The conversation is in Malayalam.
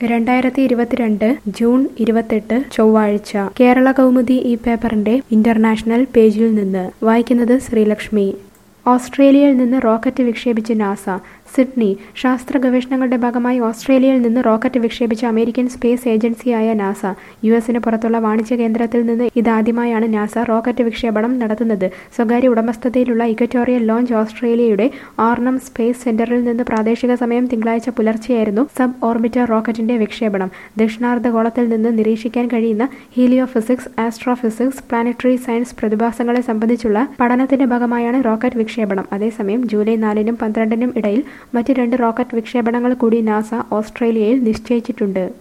രണ്ടായിരത്തി ഇരുപത്തിരണ്ട് ജൂൺ ഇരുപത്തെട്ട് ചൊവ്വാഴ്ച കേരള കൗമുദി ഈ പേപ്പറിന്റെ ഇന്റർനാഷണൽ പേജിൽ നിന്ന് വായിക്കുന്നത് ശ്രീലക്ഷ്മി ഓസ്ട്രേലിയയിൽ നിന്ന് റോക്കറ്റ് വിക്ഷേപിച്ച് നാസ സിഡ്നി ശാസ്ത്ര ഗവേഷണങ്ങളുടെ ഭാഗമായി ഓസ്ട്രേലിയയിൽ നിന്ന് റോക്കറ്റ് വിക്ഷേപിച്ച അമേരിക്കൻ സ്പേസ് ഏജൻസിയായ നാസ യു എസിന് പുറത്തുള്ള വാണിജ്യ കേന്ദ്രത്തിൽ നിന്ന് ഇതാദ്യമായാണ് നാസ റോക്കറ്റ് വിക്ഷേപണം നടത്തുന്നത് സ്വകാര്യ ഉടമസ്ഥതയിലുള്ള ഇക്വറ്റോറിയൽ ലോഞ്ച് ഓസ്ട്രേലിയയുടെ ഓർണം സ്പേസ് സെന്ററിൽ നിന്ന് പ്രാദേശിക സമയം തിങ്കളാഴ്ച പുലർച്ചെയായിരുന്നു സബ് ഓർബിറ്റർ റോക്കറ്റിന്റെ വിക്ഷേപണം ദക്ഷിണാർദ്ധഗോളത്തിൽ നിന്ന് നിരീക്ഷിക്കാൻ കഴിയുന്ന helio physics astrophysics planetary science പ്രതിഭാസങ്ങളെ സംബന്ധിച്ചുള്ള പഠനത്തിന്റെ ഭാഗമായാണ് റോക്കറ്റ് വിക്ഷേപണം അതേസമയം ജൂലൈ നാലിനും പന്ത്രണ്ടിനും ഇടയിൽ മറ്റ് രണ്ട് റോക്കറ്റ് വിക്ഷേപണങ്ങൾ കൂടി നാസ ഓസ്ട്രേലിയയിൽ നിശ്ചയിച്ചിട്ടുണ്ട്